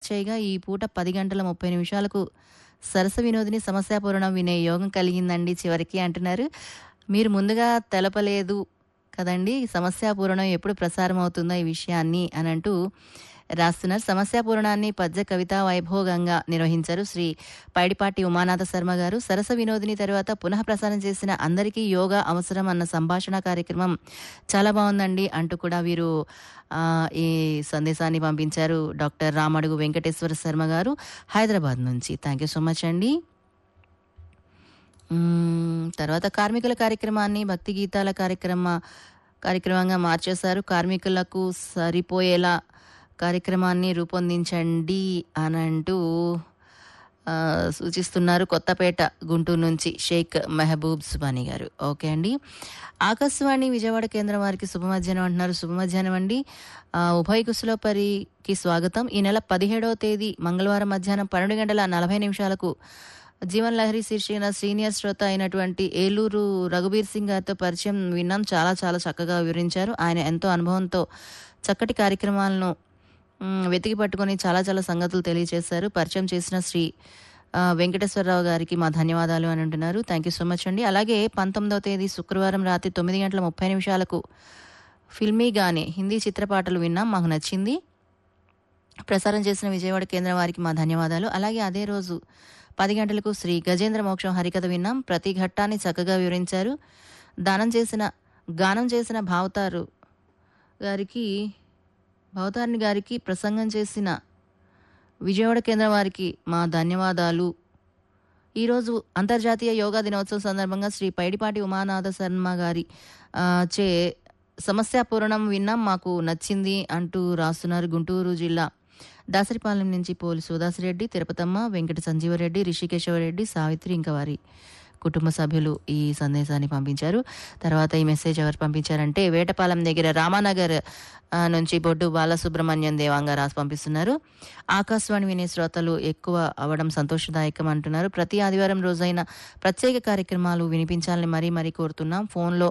చేయగా ఈ పూట పది గంటల ముప్పై నిమిషాలకు సరస వినోదిని సమస్యాపూరణం వినే యోగం కలిగిందండి చివరికి అంటున్నారు మీరు ముందుగా తెలపలేదు కదండి సమస్యాపూరణం ఎప్పుడు ప్రసారం అవుతుందో ఈ విషయాన్ని అని అంటూ రాస్తున్నారు సమస్యాపూరణాన్ని పద్య కవితా వైభోగంగా నిర్వహించారు శ్రీ పైడిపాటి ఉమానాథ శర్మ గారు సరస వినోదిని తర్వాత పునః ప్రసారం చేసిన అందరికీ యోగా అవసరం అన్న సంభాషణ కార్యక్రమం చాలా బాగుందండి అంటూ కూడా వీరు ఆ, ఈ సందేశాన్ని పంపించారు డాక్టర్ రామడుగు వెంకటేశ్వర శర్మ గారు హైదరాబాద్ నుంచి థ్యాంక్ యూ సో మచ్ అండి మ్మ్, తర్వాత కార్మికుల కార్యక్రమాన్ని భక్తి గీతాల కార్యక్రమ కార్యక్రమంగా మార్చేశారు కార్మికులకు సరిపోయేలా కార్యక్రమాన్ని రూపొందించండి అని అంటూ ఆ, సూచిస్తున్నారు కొత్తపేట గుంటూరు నుంచి షేక్ మెహబూబ్ సుబానీ గారు ఓకే అండి ఆకాశవాణి విజయవాడ కేంద్రం వారికి శుభ మధ్యాహ్నం అంటున్నారు శుభ మధ్యాహ్నం అండి ఆ, ఉభయ కుశలోపరికి స్వాగతం ఈ నెల పదిహేడవ తేదీ మంగళవారం మధ్యాహ్నం పన్నెండు గంటల నలభై నిమిషాలకు జీవన్ లహరి శీర్షికన సీనియర్ శ్రోత అయినటువంటి ఏలూరు రఘుబీర్ సింగ్ గారితో పరిచయం విన్నాం చాలా చాలా చక్కగా వివరించారు ఆయన ఎంతో అనుభవంతో చక్కటి కార్యక్రమాలను మ్, వెతికి పట్టుకొని చాలా చాలా సంగతులు తెలియజేశారు పరిచయం చేసిన శ్రీ ఆ, వెంకటేశ్వరరావు గారికి మా ధన్యవాదాలు అని అంటున్నారు థ్యాంక్ యూ సో మచ్ అండి అలాగే పంతొమ్మిదవ తేదీ శుక్రవారం రాత్రి తొమ్మిది గంటల ముప్పై నిమిషాలకు ఫిల్మీగానే హిందీ చిత్రపాటలు విన్నాం మాకు నచ్చింది ప్రసారం చేసిన విజయవాడ కేంద్రం వారికి మా ధన్యవాదాలు అలాగే అదే రోజు పది గంటలకు శ్రీ గజేంద్ర మోక్షం హరికథ విన్నాం ప్రతి ఘట్టాన్ని చక్కగా వివరించారు దానం చేసిన గానం చేసిన భావతారు గారికి భవతారిణి గారికి ప్రసంగం చేసిన విజయవాడ కేంద్రం వారికి మా ధన్యవాదాలు ఈరోజు అంతర్జాతీయ యోగా దినోత్సవం సందర్భంగా శ్రీ పైడిపాటి ఉమానాథ శర్మ గారి ఆ, చే సమస్యాపూరణం విన్నాం మాకు నచ్చింది అంటూ రాస్తున్నారు గుంటూరు జిల్లా దాసరిపాలెం నుంచి పోలి సుదాసిరెడ్డి తిరుపతమ్మ వెంకట సంజీవరెడ్డి రిషికేశవరెడ్డి సావిత్రి ఇంకా వారి కుటుంబ సభ్యులు ఈ సందేశాన్ని పంపించారు తర్వాత ఈ మెసేజ్ ఎవరు పంపించారంటే వేటపాలెం దగ్గర రామానగర్ ఆ, నుంచి బొడ్డు బాలసుబ్రహ్మణ్యం దేవాంగా రాసి పంపిస్తున్నారు ఆకాశవాణి వినే శ్రోతలు ఎక్కువ అవ్వడం సంతోషదాయకం అంటున్నారు ప్రతి ఆదివారం రోజైన ప్రత్యేక కార్యక్రమాలు వినిపించాలని మరీ మరీ కోరుతున్నాం ఫోన్లో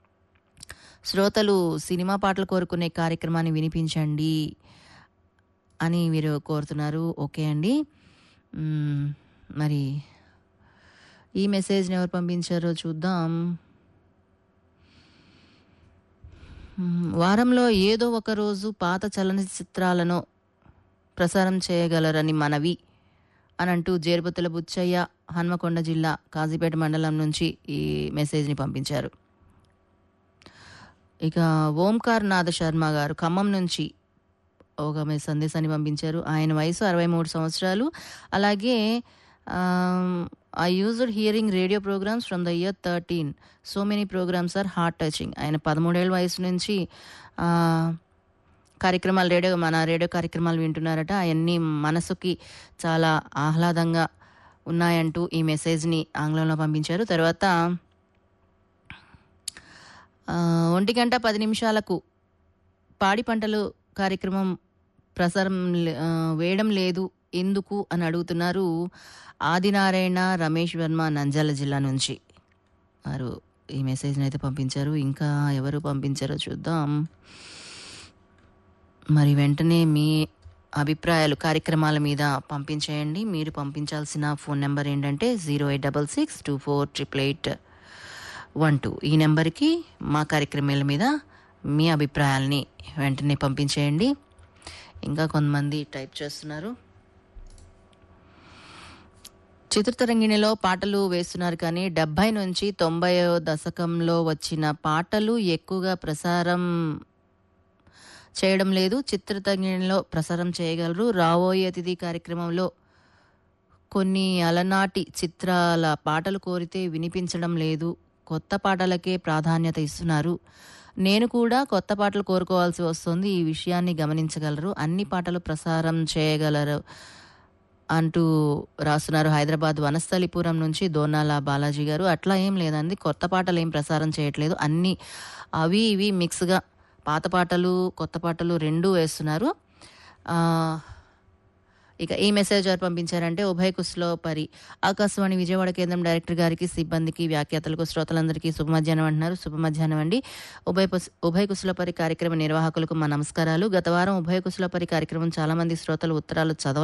శ్రోతలు సినిమా పాటలు కోరుకునే కార్యక్రమాన్ని వినిపించండి అని వీరు కోరుతున్నారు ఓకే అండి మ్మ్, మరి ఈ మెసేజ్ని ఎవరు పంపించారో చూద్దాం మ్మ్, వారంలో ఏదో ఒక రోజు పాత చలనచిత్రాలను ప్రసారం చేయగలరని మనవి అని అంటూ జేరుబతుల బుచ్చయ్య హన్మకొండ జిల్లా కాజీపేట మండలం నుంచి ఈ మెసేజ్ని పంపించారు ఇక ఓంకార్ నాథ శర్మ గారు ఖమ్మం నుంచి ఒక మీ సందేశాన్ని పంపించారు ఆయన వయసు అరవై మూడు సంవత్సరాలు అలాగే I used hearing radio programmes from the year thirteen so many programmes are heart touching ఆయన పదమూడేళ్ళ వయసు నుంచి ఆ, కార్యక్రమాలు రేడియో మన రేడియో కార్యక్రమాలు వింటున్నారట అవన్నీ మనసుకి చాలా ఆహ్లాదంగా ఉన్నాయంటూ ఈ మెసేజ్ని ఆంగ్లంలో పంపించారు తర్వాత ఆ, ఒంటి గంట పది నిమిషాలకు పాడి పంటలు కార్యక్రమం ప్రసారం లే- ఆ, వేయడం లేదు ఎందుకు అని అడుగుతున్నారు ఆదినారాయణ రమేష్ వర్మ నంద్యాల జిల్లా నుంచి వారు ఈ మెసేజ్ని అయితే పంపించారు ఇంకా ఎవరు పంపించారో చూద్దాం మరి వెంటనే మీ అభిప్రాయాలు కార్యక్రమాల మీద పంపించేయండి మీరు పంపించాల్సిన ఫోన్ నెంబర్ ఏంటంటే zero eight double six two four triple eight one two ఈ నెంబర్కి మా కార్యక్రమాల మీద మీ అభిప్రాయాల్ని వెంటనే పంపించేయండి ఇంకా కొంతమంది టైప్ చేస్తున్నారు చిత్రతరంగిణిలో పాటలు వేస్తున్నారు కానీ డెబ్బై నుంచి తొంభై దశకంలో వచ్చిన పాటలు ఎక్కువగా ప్రసారం చేయడం లేదు చిత్రతరంగిణిలో ప్రసారం చేయగలరు రాబోయే అతిథి కార్యక్రమంలో కొన్ని అలనాటి చిత్రాల పాటలు కోరితే వినిపించడం లేదు కొత్త పాటలకే ప్రాధాన్యత ఇస్తున్నారు నేను కూడా కొత్త పాటలు కోరుకోవాల్సి వస్తుంది ఈ విషయాన్ని గమనించగలరు అన్ని పాటలు ప్రసారం చేయగలరు అంటూ రాస్తున్నారు హైదరాబాద్ వనస్థలిపురం నుంచి దోనాల బాలాజీ గారు అట్లా ఏం లేదండి కొత్త పాటలు ఏం ప్రసారం చేయట్లేదు అన్ని అవి ఇవి మిక్స్గా పాత పాటలు కొత్త పాటలు రెండూ వేస్తున్నారు ఆ, ఇక ఈ మెసేజ్ ఎవరు పంపించారంటే ఉభయ కుస్లో పరి ఆకాశవాణి విజయవాడ కేంద్రం డైరెక్టర్ గారికి సిబ్బందికి వ్యాఖ్యాతలకు శ్రోతలందరికీ శుభ మధ్యాహ్నం అంటున్నారు శుభ మధ్యాహ్నం అండి ఉభయ కుస్ ఉభయ కుశలపరి కార్యక్రమ నిర్వాహకులకు మా నమస్కారాలు గత వారం ఉభయ కుశలపరి కార్యక్రమం చాలా మంది శ్రోతలు ఉత్తరాలు చదవ